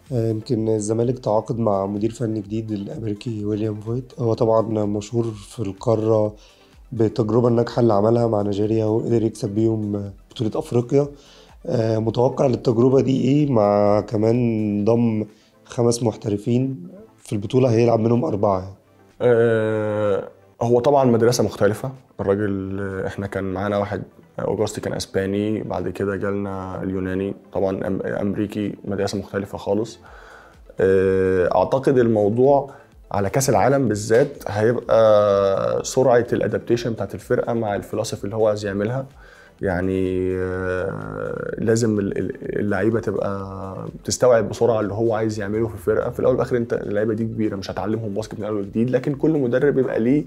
آه، يمكن الزمالك تعاقد مع مدير فني جديد الأمريكي ويليام فويت هو طبعا مشهور في القارة بالتجربة الناجحة اللي عملها مع نيجيريا وقدر يكسب بيهم بطولة أفريقيا آه، متوقع للتجربة دي إيه مع كمان ضم خمس محترفين في البطولة هيلعب منهم أربعة يعني. آه، هو طبعا مدرسة مختلفة الراجل آه، احنا كان معانا واحد اوجوستي كان اسباني بعد كده جالنا اليوناني طبعا أم- امريكي مدرسة مختلفة خالص آه، اعتقد الموضوع على كاس العالم بالذات هيبقى سرعة الادابتيشن بتاعت الفرقة مع الفلسفة اللي هو عايز يعملها يعني آه، لازم ال- ال- اللعيبه تبقى تستوعب بسرعه اللي هو عايز يعمله في الفرقه في الاول والاخر انت اللعيبه دي كبيره مش هتعلمهم باسكت من اول وجديد لكن كل مدرب يبقى ليه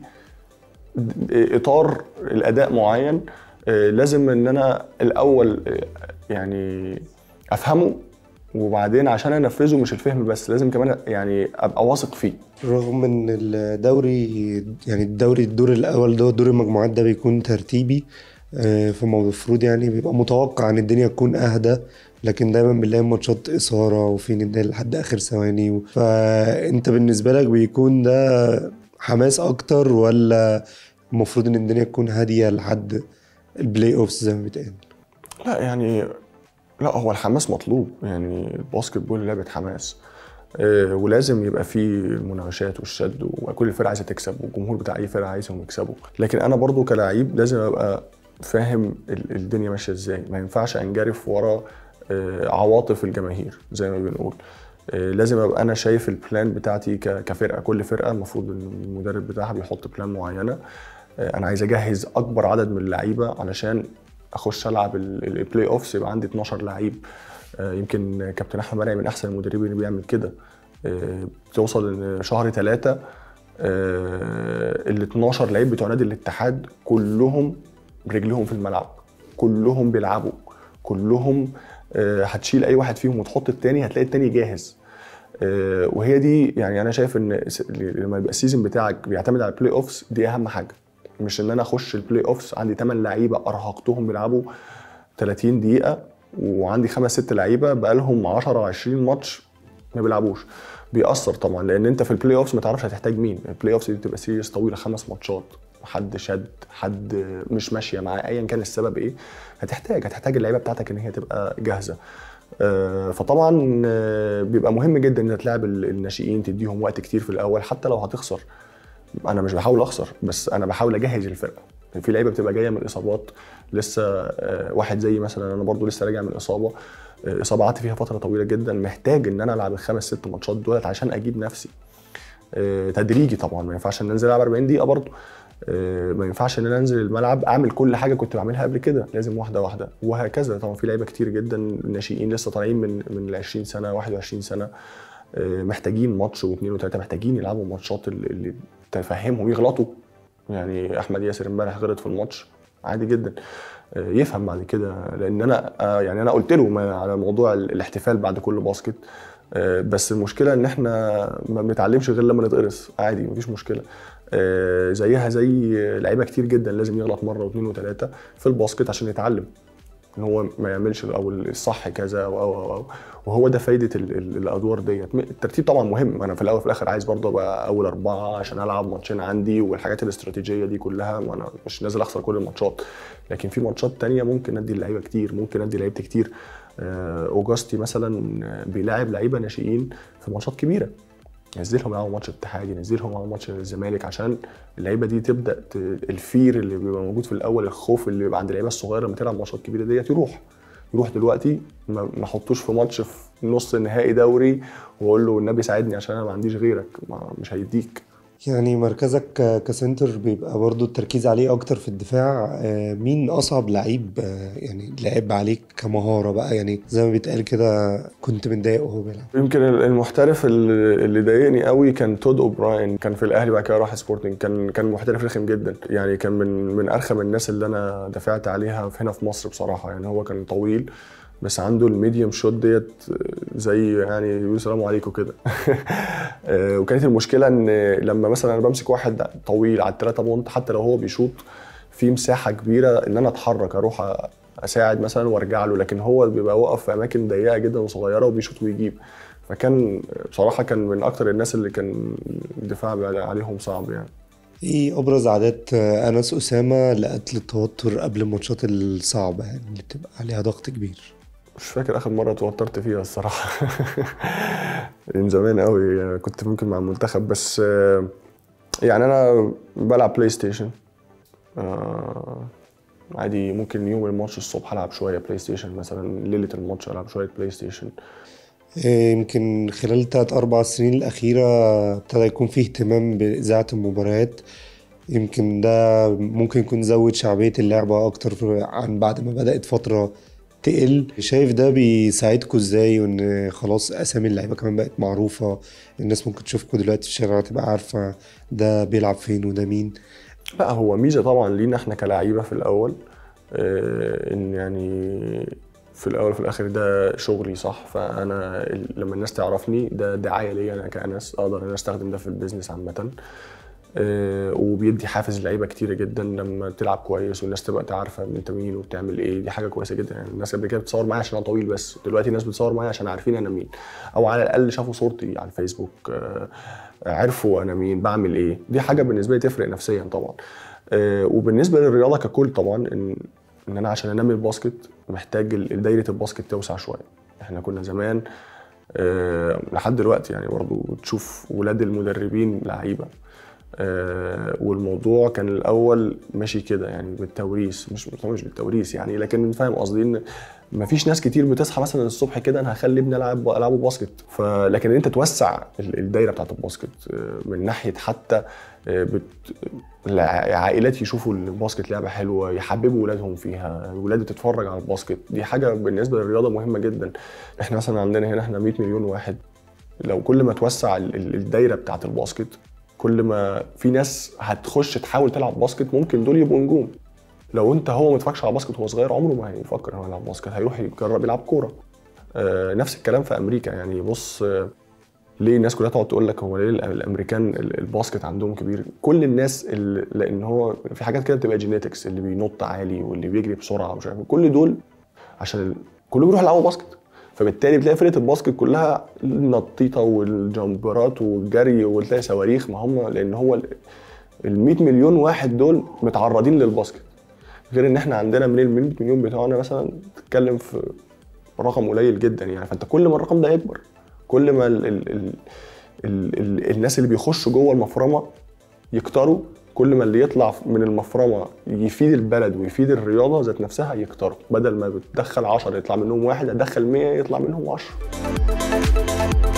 اطار الاداء معين آه، لازم ان انا الاول آه، يعني افهمه وبعدين عشان انفذه مش الفهم بس لازم كمان يعني ابقى واثق فيه رغم ان الدوري يعني الدوري الدور الاول ده دور المجموعات ده بيكون ترتيبي آه، فالمفروض يعني بيبقى متوقع ان الدنيا تكون اهدى لكن دايما بنلاقي ماتشات اثاره وفي نداء لحد اخر ثواني فانت بالنسبه لك بيكون ده حماس اكتر ولا المفروض ان الدنيا تكون هاديه لحد البلاي اوفس زي ما بيتقال لا يعني لا هو الحماس مطلوب يعني الباسكت بول لعبة حماس آه، ولازم يبقى فيه المناوشات والشد وكل الفرق عايزه تكسب والجمهور بتاع اي فرقه عايزهم يكسبوا لكن انا برضو كلاعب لازم ابقى فاهم ال- الدنيا ماشيه ازاي ما ينفعش انجرف ورا آه، عواطف الجماهير زي ما بنقول آه، لازم ابقى انا شايف البلان بتاعتي ك- كفرقه كل فرقه المفروض ان المدرب بتاعها بيحط بلان معينه آه، انا عايز اجهز اكبر عدد من اللعيبه علشان اخش العب البلاي اوفس يبقى عندي 12 لعيب آه، يمكن كابتن احمد مرعي من احسن المدربين اللي بيعمل كده آه، بتوصل ان شهر ثلاثة ال 12 لعيب بتوع نادي الاتحاد كلهم رجلهم في الملعب كلهم بيلعبوا كلهم آه، هتشيل اي واحد فيهم وتحط التاني هتلاقي التاني جاهز آه، وهي دي يعني انا شايف ان س- لما يبقى السيزون بتاعك بيعتمد على البلاي اوفس دي اهم حاجه مش ان انا اخش البلاي اوفس عندي 8 لعيبه ارهقتهم بيلعبوا 30 دقيقه وعندي خمس ست لعيبه بقالهم 10 20 ماتش ما بيلعبوش بيأثر طبعا لان انت في البلاي اوفس ما تعرفش هتحتاج مين البلاي اوفس دي بتبقى سيريس طويله خمس ماتشات حد شد حد مش ماشيه معاه ايا كان السبب ايه هتحتاج هتحتاج اللعيبه بتاعتك ان هي تبقى جاهزه آه، فطبعا آه، بيبقى مهم جدا ان تلعب ال- الناشئين تديهم وقت كتير في الاول حتى لو هتخسر انا مش بحاول اخسر بس انا بحاول اجهز الفرقه في لعيبه بتبقى جايه من اصابات لسه آه، واحد زي مثلا انا برضو لسه راجع من اصابه آه، اصابه قعدت فيها فتره طويله جدا محتاج ان انا العب الخمس ست ماتشات دولت عشان اجيب نفسي آه، تدريجي طبعا ما ينفعش ان انزل العب 40 دقيقه برضو آه، ما ينفعش ان انا انزل الملعب اعمل كل حاجه كنت بعملها قبل كده لازم واحده واحده وهكذا طبعا في لعيبه كتير جدا ناشئين لسه طالعين من من ال 20 سنه 21 سنه آه، محتاجين ماتش واثنين وثلاثه محتاجين يلعبوا ماتشات اللي اللي تفهمهم يغلطوا يعني احمد ياسر امبارح غلط في الماتش عادي جدا آه، يفهم بعد كده لان انا آه، يعني انا قلت له ما- على موضوع ال- الاحتفال بعد كل باسكت آه، بس المشكله ان احنا ما بنتعلمش غير لما نتقرص عادي مفيش مشكله آه، زيها زي لعيبه كتير جدا لازم يغلط مره واثنين وثلاثه في الباسكت عشان يتعلم ان هو ما يعملش او الصح كذا او او او, أو. وهو ده فايده ال- ال- الادوار ديت الترتيب طبعا مهم انا في الاول وفي الاخر عايز برضه ابقى اول اربعه عشان العب ماتشين عندي والحاجات الاستراتيجيه دي كلها وانا مش نازل اخسر كل الماتشات لكن في ماتشات تانية ممكن ادي اللعيبه كتير ممكن ادي لعيبتي كتير آه، اوجاستي مثلا بيلاعب لعيبه ناشئين في ماتشات كبيره ينزلهم يلعبوا ماتش اتحاد ينزلهم يلعبوا ماتش الزمالك عشان اللعيبه دي تبدا ت... الفير اللي بيبقى موجود في الاول الخوف اللي بيبقى عند اللعيبه الصغيره لما تلعب ماتشات كبيره ديت يروح يروح دلوقتي ما ما احطوش في ماتش في نص نهائي دوري واقول له النبي ساعدني عشان انا ما عنديش غيرك ما مش هيديك يعني مركزك ك- كسنتر بيبقى برضو التركيز عليه اكتر في الدفاع آه، مين اصعب لعيب آه، يعني لعب عليك كمهارة بقى يعني زي ما بيتقال كده كنت متضايق وهو بيلعب يمكن المحترف اللي اللي ضايقني قوي كان تود اوبراين كان في الاهلي بعد كده راح سبورتنج كان كان محترف رخم جدا يعني كان من من ارخم الناس اللي انا دافعت عليها في هنا في مصر بصراحه يعني هو كان طويل بس عنده الميديوم شوت ديت زي يعني يقول السلام عليكم كده آه، وكانت المشكله ان لما مثلا انا بمسك واحد طويل على الثلاثه بونت حتى لو هو بيشوط في مساحه كبيره ان انا اتحرك اروح اساعد مثلا وارجع له لكن هو بيبقى واقف في اماكن ضيقه جدا وصغيره وبيشوط ويجيب فكان بصراحه كان من اكتر الناس اللي كان الدفاع عليهم صعب يعني ايه ابرز عادات انس اسامه لقتل التوتر قبل الماتشات الصعبه يعني اللي بتبقى عليها ضغط كبير مش فاكر اخر مره توترت فيها الصراحه من زمان قوي يعني كنت ممكن مع المنتخب بس آه، يعني انا بلعب بلاي ستيشن آه، عادي ممكن يوم الماتش الصبح العب شويه بلاي ستيشن مثلا ليله الماتش العب شويه بلاي ستيشن إيه، يمكن خلال التلات أربع سنين الأخيرة ابتدى يكون فيه اهتمام بإذاعة المباريات يمكن ده ممكن يكون زود شعبية اللعبة أكتر عن بعد ما بدأت فترة تقل شايف ده بيساعدكوا ازاي وان خلاص اسامي اللعيبه كمان بقت معروفه الناس ممكن تشوفكوا دلوقتي في الشارع تبقى عارفه ده بيلعب فين وده مين لا هو ميزه طبعا لينا احنا كلاعيبه في الاول آه، ان يعني في الاول وفي الاخر ده شغلي صح فانا لما الناس تعرفني ده دعايه ليا انا كانس اقدر انا استخدم ده في البيزنس عامه آه، وبيدي حافز لعيبه كتيره جدا لما تلعب كويس والناس تبقى عارفه انت مين وبتعمل ايه دي حاجه كويسه جدا يعني الناس قبل كده بتصور معايا عشان انا طويل بس دلوقتي الناس بتصور معايا عشان عارفين انا مين او على الاقل شافوا صورتي على الفيسبوك آه، عرفوا انا مين بعمل ايه دي حاجه بالنسبه لي تفرق نفسيا طبعا آه، وبالنسبه للرياضه ككل طبعا ان ان انا عشان انمي الباسكت محتاج دايره الباسكت توسع شويه احنا كنا زمان أه لحد دلوقتي يعني برضه تشوف ولاد المدربين لعيبه أه والموضوع كان الاول ماشي كده يعني بالتوريث مش مش بالتوريث يعني لكن فاهم قصدي ان مفيش ناس كتير بتصحى مثلا الصبح كده انا هخلي ابني العب العبه باسكت فلكن انت توسع الدايره بتاعت الباسكت آه، من ناحيه حتى آه، بت... العائلات يشوفوا الباسكت لعبه حلوه يحببوا ولادهم فيها ولاد تتفرج على الباسكت دي حاجه بالنسبه للرياضه مهمه جدا احنا مثلا عندنا هنا احنا 100 مليون واحد لو كل ما توسع الدايره بتاعت الباسكت كل ما في ناس هتخش تحاول تلعب باسكت ممكن دول يبقوا نجوم لو انت هو ما اتفرجش على باسكت وهو صغير عمره ما هيفكر انه يلعب باسكت هيروح يجرب يلعب كوره آه نفس الكلام في امريكا يعني بص آه ليه الناس كلها تقعد تقول لك هو ليه الامريكان الباسكت عندهم كبير كل الناس اللي لان هو في حاجات كده بتبقى جينيتكس اللي بينط عالي واللي بيجري بسرعه ومش عارف كل دول عشان كلهم بيروحوا يلعبوا باسكت فبالتالي بتلاقي فرقه الباسكت كلها النطيطه والجمبرات والجري وتلاقي صواريخ ما هم لان هو ال 100 مليون واحد دول متعرضين للباسكت غير ان احنا عندنا من ال 100 مليون بتوعنا مثلا تتكلم في رقم قليل جدا يعني فانت كل ما الرقم ده يكبر كل ما ال ال ال ال ال الناس اللي بيخشوا جوه المفرمه يكتروا كل ما اللي يطلع من المفرمه يفيد البلد ويفيد الرياضه ذات نفسها يكتروا بدل ما بتدخل 10 يطلع منهم واحد ادخل 100 يطلع منهم 10